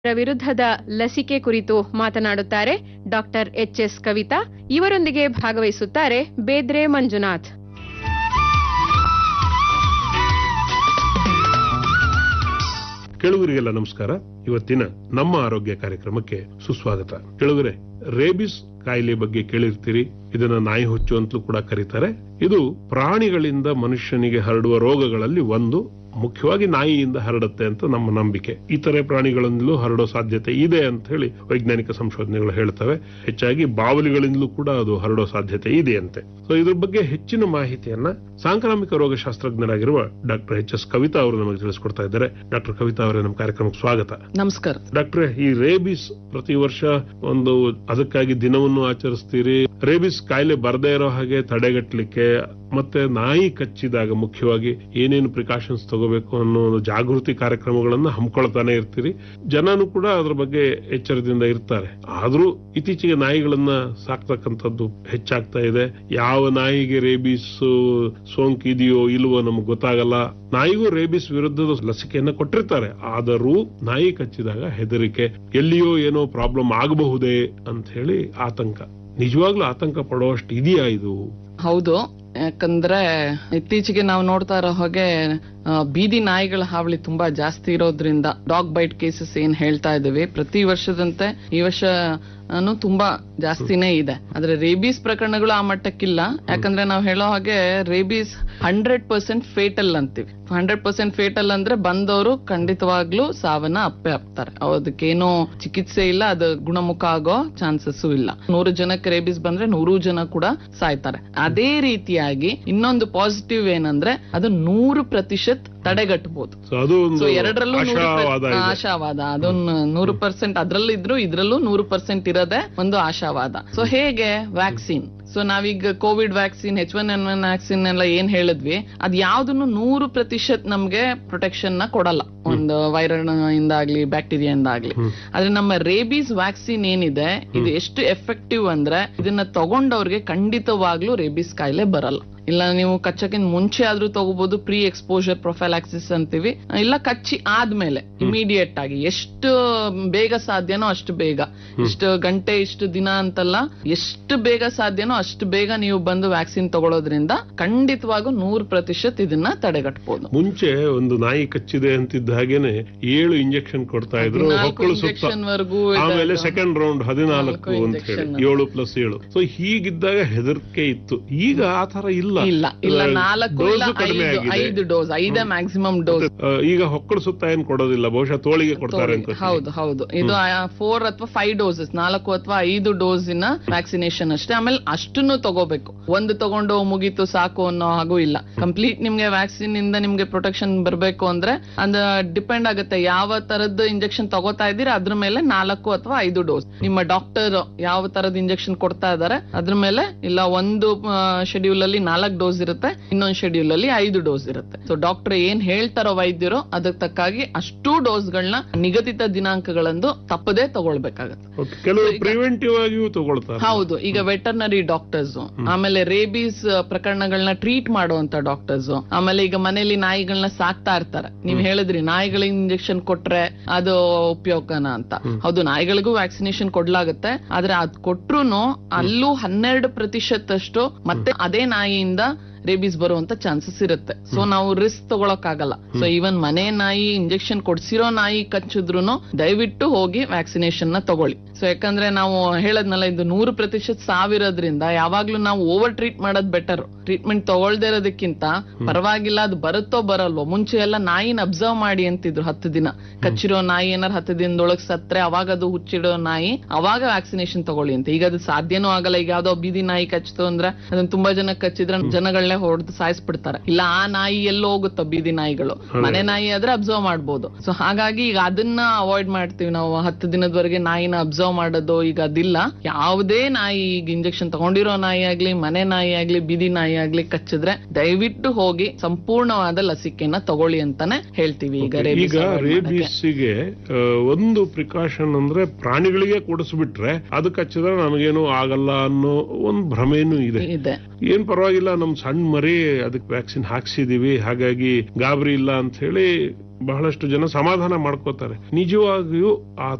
ರ ವಿರುದ್ಧದ ಲಸಿಕೆ ಕುರಿತು ಮಾತನಾಡುತ್ತಾರೆ ಡಾಕ್ಟರ್ ಎಚ್ ಎಸ್ ಕವಿತಾ ಇವರೊಂದಿಗೆ ಭಾಗವಹಿಸುತ್ತಾರೆ ಬೇದ್ರೆ ಮಂಜುನಾಥ್ ಕೆಳುಗರಿಗೆಲ್ಲ ನಮಸ್ಕಾರ ಇವತ್ತಿನ ನಮ್ಮ ಆರೋಗ್ಯ ಕಾರ್ಯಕ್ರಮಕ್ಕೆ ಸುಸ್ವಾಗತ ಕೆಳುಗರೆ ರೇಬಿಸ್ ಕಾಯಿಲೆ ಬಗ್ಗೆ ಕೇಳಿರ್ತೀರಿ ಇದನ್ನ ನಾಯಿ ಹುಚ್ಚು ಅಂತಲೂ ಕೂಡ ಕರೀತಾರೆ ಇದು ಪ್ರಾಣಿಗಳಿಂದ ಮನುಷ್ಯನಿಗೆ ಹರಡುವ ರೋಗಗಳಲ್ಲಿ ಒಂದು ಮುಖ್ಯವಾಗಿ ನಾಯಿಯಿಂದ ಹರಡುತ್ತೆ ಅಂತ ನಮ್ಮ ನಂಬಿಕೆ ಇತರೆ ಪ್ರಾಣಿಗಳಿಂದಲೂ ಹರಡೋ ಸಾಧ್ಯತೆ ಇದೆ ಅಂತ ಹೇಳಿ ವೈಜ್ಞಾನಿಕ ಸಂಶೋಧನೆಗಳು ಹೇಳ್ತವೆ ಹೆಚ್ಚಾಗಿ ಬಾವಲಿಗಳಿಂದಲೂ ಕೂಡ ಅದು ಹರಡೋ ಸಾಧ್ಯತೆ ಇದೆ ಅಂತೆ ಸೊ ಇದ್ರ ಬಗ್ಗೆ ಹೆಚ್ಚಿನ ಮಾಹಿತಿಯನ್ನ ಸಾಂಕ್ರಾಮಿಕ ರೋಗ ಶಾಸ್ತ್ರಜ್ಞರಾಗಿರುವ ಡಾಕ್ಟರ್ ಎಚ್ ಎಸ್ ಕವಿತಾ ಅವರು ನಮಗೆ ತಿಳಿಸ್ಕೊಡ್ತಾ ಇದ್ದಾರೆ ಡಾಕ್ಟರ್ ಕವಿತಾ ಅವರೇ ನಮ್ಮ ಕಾರ್ಯಕ್ರಮಕ್ಕೆ ಸ್ವಾಗತ ನಮಸ್ಕಾರ ಡಾಕ್ಟ್ರೆ ಈ ರೇಬಿಸ್ ಪ್ರತಿ ವರ್ಷ ಒಂದು ಅದಕ್ಕಾಗಿ ದಿನವನ್ನು ಆಚರಿಸ್ತೀರಿ ರೇಬಿಸ್ ಕಾಯಿಲೆ ಬರದೇ ಇರೋ ಹಾಗೆ ತಡೆಗಟ್ಟಲಿಕ್ಕೆ ಮತ್ತೆ ನಾಯಿ ಕಚ್ಚಿದಾಗ ಮುಖ್ಯವಾಗಿ ಏನೇನು ಪ್ರಿಕಾಷನ್ಸ್ ತಗೋಬೇಕು ಅನ್ನೋ ಒಂದು ಜಾಗೃತಿ ಕಾರ್ಯಕ್ರಮಗಳನ್ನ ಹಮ್ಮಿಕೊಳ್ತಾನೆ ಇರ್ತೀರಿ ಜನನು ಕೂಡ ಅದ್ರ ಬಗ್ಗೆ ಎಚ್ಚರದಿಂದ ಇರ್ತಾರೆ ಆದ್ರೂ ಇತ್ತೀಚೆಗೆ ನಾಯಿಗಳನ್ನ ಸಾಕ್ತಕ್ಕಂಥದ್ದು ಹೆಚ್ಚಾಗ್ತಾ ಇದೆ ಯಾವ ನಾಯಿಗೆ ರೇಬಿಸ್ ಸೋಂಕು ಇದೆಯೋ ಇಲ್ವೋ ನಮ್ಗೆ ಗೊತ್ತಾಗಲ್ಲ ನಾಯಿಗೂ ರೇಬಿಸ್ ವಿರುದ್ಧದ ಲಸಿಕೆಯನ್ನ ಕೊಟ್ಟಿರ್ತಾರೆ ಆದರೂ ನಾಯಿ ಕಚ್ಚಿದಾಗ ಹೆದರಿಕೆ ಎಲ್ಲಿಯೋ ಏನೋ ಪ್ರಾಬ್ಲಮ್ ಆಗಬಹುದೇ ಅಂತ ಹೇಳಿ ಆತಂಕ ನಿಜವಾಗ್ಲೂ ಆತಂಕ ಪಡುವಷ್ಟು ಇದೆಯಾ ಇದು ಹೌದು ಯಾಕಂದ್ರೆ ಇತ್ತೀಚೆಗೆ ನಾವು ನೋಡ್ತಾ ಇರೋ ಹಾಗೆ ಆ, ಬೀದಿ ನಾಯಿಗಳ ಹಾವಳಿ ತುಂಬಾ ಜಾಸ್ತಿ ಇರೋದ್ರಿಂದ ಡಾಗ್ ಬೈಟ್ ಕೇಸಸ್ ಏನ್ ಹೇಳ್ತಾ ಇದ್ದೀವಿ ಪ್ರತಿ ವರ್ಷದಂತೆ ಈ ವರ್ಷ ಅನು ತುಂಬಾ ಜಾಸ್ತಿನೇ ಇದೆ ಆದ್ರೆ ರೇಬೀಸ್ ಪ್ರಕರಣಗಳು ಆ ಮಟ್ಟಕ್ಕಿಲ್ಲ ಯಾಕಂದ್ರೆ ನಾವು ಹೇಳೋ ಹಾಗೆ ರೇಬೀಸ್ ಹಂಡ್ರೆಡ್ ಪರ್ಸೆಂಟ್ ಫೇಟಲ್ ಅಂತೀವಿ ಹಂಡ್ರೆಡ್ ಪರ್ಸೆಂಟ್ ಫೇಟಲ್ ಅಂದ್ರೆ ಬಂದವರು ಖಂಡಿತವಾಗ್ಲೂ ಸಾವನ್ನ ಅಪ್ಪೆ ಹಾಕ್ತಾರೆ ಅದಕ್ಕೇನೋ ಚಿಕಿತ್ಸೆ ಇಲ್ಲ ಅದು ಗುಣಮುಖ ಆಗೋ ಚಾನ್ಸಸ್ ಇಲ್ಲ ನೂರು ಜನಕ್ಕೆ ರೇಬೀಸ್ ಬಂದ್ರೆ ನೂರು ಜನ ಕೂಡ ಸಾಯ್ತಾರೆ ಅದೇ ರೀತಿಯಾಗಿ ಇನ್ನೊಂದು ಪಾಸಿಟಿವ್ ಏನಂದ್ರೆ ಅದು ನೂರು ಪ್ರತಿಶತ ತಡೆಗಟ್ಟಬಹುದು ಸೊ ಅದು ಒಂದು ಸೊ ಎರಡರಲ್ಲೂ ನೂರು ಆಶಾವಾದ ಪ್ರ- ಇದೆ ಆಶಾವಾದ ಅದೊಂದು ನೂರು ಪರ್ಸೆಂಟ್ ಅದ್ರಲ್ಲೂ ಇದ್ರು ಇದ್ರಲ್ಲೂ ನೂರು ಪರ್ಸೆಂಟ್ ಇರೋದೇ ಒಂದು ಆಶಾವಾದ ಸೊ ಹೇಗೆ ವ್ಯಾಕ್ಸಿನ್ ಸೊ ನಾವೀಗ COVID vaccine H one N one vaccine ಎಲ್ಲ ಏನ್ ಹೇಳಿದ್ವಿ ಅದ್ ಯಾವ್ದನ್ನು ನೂರು ಪ್ರತಿಶತ ನಮ್ಗೆ ಪ್ರೊಟೆಕ್ಷನ್ ನ ಕೊಡಲ್ಲ ಒಂದು ವೈರಲ್ ಇಂದಾಗ್ಲಿ ಬ್ಯಾಕ್ಟೀರಿಯಾ ಆಗ್ಲಿ ಹ್ಮ್. ಆದ್ರೆ ನಮ್ಮ ರೇಬೀಸ್ ವ್ಯಾಕ್ಸಿನ್ ಏನಿದೆ ಇದು ಎಷ್ಟು ಎಫೆಕ್ಟಿವ್ ಅಂದ್ರೆ ಇದನ್ನ ತಗೊಂಡವ್ರಿಗೆ ಖಂಡಿತವಾಗ್ಲೂ ರೇಬೀಸ್ ಕಾಯಿಲೆ ಬರಲ್ಲ ಇಲ್ಲ ನೀವು ಕಚ್ಚಕ್ಕಿಂತ ಮುಂಚೆ ಆದ್ರೂ ತಗೋಬಹುದು ಪ್ರೀ ಎಕ್ಸ್ಪೋಜರ್ ಪ್ರೊಫೈಲಾಕ್ಸಿಸ್ ಅಂತೀವಿ ಇಲ್ಲ ಕಚ್ಚಿ ಆದ್ಮೇಲೆ ಇಮಿಡಿಯೇಟ್ ಆಗಿ ಎಷ್ಟು ಬೇಗ ಸಾಧ್ಯನೋ ಅಷ್ಟು ಬೇಗ ಇಷ್ಟು ಗಂಟೆ ಇಷ್ಟು ದಿನ ಅಂತಲ್ಲ ಎಷ್ಟು ಬೇಗ ಸಾಧ್ಯನೋ ಅಷ್ಟು ಬೇಗ ನೀವು ಬಂದು ವ್ಯಾಕ್ಸಿನ್ ತಗೊಳ್ಳೋದ್ರಿಂದ ಖಂಡಿತವಾಗೂ ನೂರು ಪ್ರತಿಶತ ಇದನ್ನ ತಡೆಗಟ್ಟಬಹುದು ಮುಂಚೆ ಒಂದು ನಾಯಿ ಕಚ್ಚಿದೆ ಅಂತಿದ್ದ ಹಾಗೇನೆ ಏಳು ಇಂಜೆಕ್ಷನ್ ಕೊಡ್ತಾ ಇದ್ರು ಹದಿನಾಲ್ಕು ಹೊಕ್ಕಳು ಸುತ್ತ injection ವರ್ಗೂ ಆಮೇಲೆ ಇದೆ. ಸೆಕೆಂಡ್ ರೌಂಡ್ ಹದಿನಾಲ್ಕು ನಾಲ್ಕು ಅಂತ ಹೇಳಿ injection. ಏಳು ಪ್ಲಸ್ ಏಳು ಸೊ ಹೀಗಿದ್ದಾಗ ಹೆದರಿಕೆ ಇತ್ತು ಈಗ ಆ ತರ ಇಲ್ಲ ಇಲ್ಲ ಇಲ್ಲ ಆ, ನಾಲ್ಕು ಇಲ್ಲ dose ಕಡಿಮೆ ಐದು ಆಗಿದೆ. ಐದು ಡೋಸ್ ಐದೇ ಮ್ಯಾಕ್ಸಿಮಮ್ ಡೋಸ್ ಆ, ಈಗ ಹೊಕ್ಕಳು ಸುತ್ತ ಏನ್ ಕೊಡೋದಿಲ್ಲ ಬಹುಶಃ ತೋಳಿಗೆ ಕೊಡ್ತಾರೆ ಅಂತ ಹೌದು ಹೌದು ಇದು ಫೋರ್ ಅಥವಾ ಫೈವ್ ಡೋಸಸ್ ನಾಲ್ಕು ಅಥವಾ ಐದು ಡೋಸಿನ ವ್ಯಾಕ್ಸಿನೇಷನ್ ಅಷ್ಟೇ ಆಮೇಲೆ ಅಷ್ಟನ್ನು ತಗೋಬೇಕು ಒಂದು ತಗೊಂಡು ಮುಗೀತು ಸಾಕು ಅನ್ನೋ ಹಾಗೂ ಇಲ್ಲ ಕಂಪ್ಲೀಟ್ ನಿಮ್ಗೆ ವ್ಯಾಕ್ಸಿನ್ ಇಂದ ನಿಮ್ಗೆ ಪ್ರೊಟೆಕ್ಷನ್ ಬರಬೇಕು ಅಂದ್ರೆ ಅದ ಡಿಪೆಂಡ್ ಆಗುತ್ತೆ ಯಾವ ತರದ್ ಇಂಜೆಕ್ಷನ್ ತಗೋತಾ ಇದ್ದೀರಾ ಅದ್ರ ಮೇಲೆ ನಾಲ್ಕು ಅಥವಾ ಐದು ಡೋಸ್ ನಿಮ್ಮ ಡಾಕ್ಟರ್ ಯಾವ ತರದ ಇಂಜೆಕ್ಷನ್ ಕೊಡ್ತಾ ಇದಾರೆ ಅದ್ರ ಮೇಲೆ ಇಲ್ಲ ಒಂದು ಶೆಡ್ಯೂಲ್ ಅಲ್ಲಿ ನಾಲ್ಕು ಡೋಸ್ ಇರುತ್ತೆ ಇನ್ನೊಂದು ಶೆಡ್ಯೂಲ್ ಅಲ್ಲಿ ಐದು ಡೋಸ್ ಇರುತ್ತೆ ಸೊ ಡಾಕ್ಟರ್ ಏನ್ ಹೇಳ್ತಾರೋ ವೈದ್ಯರು ಅದಕ್ಕೆ ತಕ್ಕಾಗಿ ಅಷ್ಟು ಡೋಸ್ಗಳನ್ನ ನಿಗದಿತ ದಿನಾಂಕಗಳಂದು ತಪ್ಪದೇ ತಗೊಳ್ಬೇಕಾಗತ್ತೆ Okay, ಕೆಲವು ಪ್ರಿವೆಂಟಿವ್ ಆಗಿಯೂ ತಗೊಳ್ತಾರೆ ಹೌದು ಈಗ ವೆಟರ್ನರಿ ಡಾಕ್ಟರ್ಸ್ ಆಮೇಲೆ ರೇಬೀಸ್ ಪ್ರಕರಣಗಳನ್ನ ಟ್ರೀಟ್ ಮಾಡುವಂತ ಡಾಕ್ಟರ್ಸ್ ಆಮೇಲೆ ಈಗ ಮನೆಯಲ್ಲಿ ನಾಯಿಗಳನ್ನ ಸಾಕ್ತಾ ಇರ್ತಾರೆ ನೀವ್ ಹೇಳಿದ್ರಿ ನಾಯಿಗಳಿಗೆ ಇಂಜೆಕ್ಷನ್ ಕೊಟ್ರೆ ಅದು ಉಪಯೋಗನ ಅಂತ ಹೌದು ನಾಯಿಗಳಿಗೂ ವ್ಯಾಕ್ಸಿನೇಷನ್ ಕೊಡ್ಲಾಗುತ್ತೆ ಆದ್ರೆ ಅದ್ ಕೊಟ್ರುನು ಅಲ್ಲೂ ಹನ್ನೆರಡು ಪ್ರತಿಶತಷ್ಟು ಮತ್ತೆ ಅದೇ ನಾಯಿಯಿಂದ ರೇಬೀಸ್ ಬರುವಂತ ಚಾನ್ಸಸ್ ಇರುತ್ತೆ ಸೊ ನಾವು ರಿಸ್ಕ್ ತಗೊಳಕ್ ಆಗಲ್ಲ ಸೊ ಈವನ್ ಮನೆ ನಾಯಿ ಇಂಜೆಕ್ಷನ್ ಕೊಡ್ಸಿರೋ ನಾಯಿ ಕಚ್ಚಿದ್ರು ದಯವಿಟ್ಟು ಹೋಗಿ ವ್ಯಾಕ್ಸಿನೇಷನ್ ನ ತಗೊಳ್ಳಿ ಸೊ ಯಾಕಂದ್ರೆ ನಾವು ಹೇಳದ್ನಲ್ಲ ಇದು ನೂರು ಪ್ರತಿಶತ ಸಾವಿರೋದ್ರಿಂದ ಯಾವಾಗ್ಲೂ ನಾವು ಓವರ್ ಟ್ರೀಟ್ ಮಾಡೋದ್ ಬೆಟರ್ ಟ್ರೀಟ್ಮೆಂಟ್ ತಗೊಳ್ದೇ ಇರೋದಕ್ಕಿಂತ ಪರವಾಗಿಲ್ಲ ಅದು ಬರುತ್ತೋ ಬರಲ್ವೋ ಮುಂಚೆ ಎಲ್ಲ ನಾಯಿನ ಅಬ್ಸರ್ವ್ ಮಾಡಿ ಅಂತಿದ್ರು ಹತ್ತು ದಿನ ಕಚ್ಚಿರೋ ನಾಯಿ ಏನಾರು ಹತ್ತು ದಿನದೊಳಗ್ ಸತ್ರೆ ಅವಾಗ ಅದು ಹುಚ್ಚಿಡೋ ನಾಯಿ ಅವಾಗ ವ್ಯಾಕ್ಸಿನೇಷನ್ ತಗೊಳ್ಳಿ ಅಂತ ಈಗ ಅದು ಸಾಧ್ಯನೂ ಆಗಲ್ಲ ಈಗ ಯಾವ್ದೋ ಬೀದಿ ನಾಯಿ ಕಚ್ಚಿತು ಅಂದ್ರೆ ಅದನ್ನ ತುಂಬಾ ಜನ ಕಚ್ಚಿದ್ರೆ ಜನಗಳನ್ನೇ ಹೊಡೆದು ಸಾಯಿಸ್ಬಿಡ್ತಾರೆ ಇಲ್ಲ ಆ ನಾಯಿ ಎಲ್ಲೋ ಹೋಗುತ್ತೋ ಬೀದಿ ನಾಯಿಗಳು ಮನೆ ನಾಯಿ ಆದ್ರೆ ಅಬ್ಸರ್ವ್ ಮಾಡ್ಬೋದು ಸೊ ಹಾಗಾಗಿ ಈಗ ಅದನ್ನ ಅವಾಯ್ಡ್ ಮಾಡ್ತೀವಿ ನಾವು ಹತ್ತು ದಿನದವರೆಗೆ ನಾಯಿನ ಅಬ್ಸರ್ವ್ ಮಾಡೋದು ಈಗ ಅದಿಲ್ಲ ಯಾವುದೇ ನಾಯಿ ಈಗ ಇಂಜೆಕ್ಷನ್ ತಗೊಂಡಿರೋ ನಾಯಿ ಆಗ್ಲಿ ಮನೆ ನಾಯಿ ಆಗ್ಲಿ ಬೀದಿ ನಾಯಿ ಆಗ್ಲಿ ಕಚ್ಚಿದ್ರೆ ದಯವಿಟ್ಟು ಹೋಗಿ ಸಂಪೂರ್ಣವಾದ ಲಸಿಕೆನ ತಗೊಳ್ಳಿ ಅಂತಾನೆ ಹೇಳ್ತೀವಿ ಈಗ rabies ಈಗ avoid ಮಾಡಕ್ಕೆ. ರೇಬಿಸ್ಗೆ ಒಂದು ಪ್ರಿಕಾಷನ್ ಅಂದ್ರೆ ಪ್ರಾಣಿಗಳಿಗೆ ಕೊಡಿಸ್ಬಿಟ್ರೆ ಅದು ಕಚ್ಚಿದ್ರೆ ನಮಗೇನು ಆಗಲ್ಲ ಅನ್ನೋ ಒಂದು ಭ್ರಮೆನೂ ಇದೆ ಇದೆ ಏನ್ ಪರವಾಗಿಲ್ಲ ನಮ್ ಸಣ್ಣ ಮರಿ ಅದಕ್ಕೆ ವ್ಯಾಕ್ಸಿನ್ ಹಾಕ್ಸಿದೀವಿ ಹಾಗಾಗಿ ಗಾಬರಿ ಇಲ್ಲ ಅಂತ ಹೇಳಿ ಬಹಳಷ್ಟು ಜನ ಸಮಾಧಾನ ಮಾಡ್ಕೋತಾರೆ ನಿಜವಾಗಿಯೂ ಆ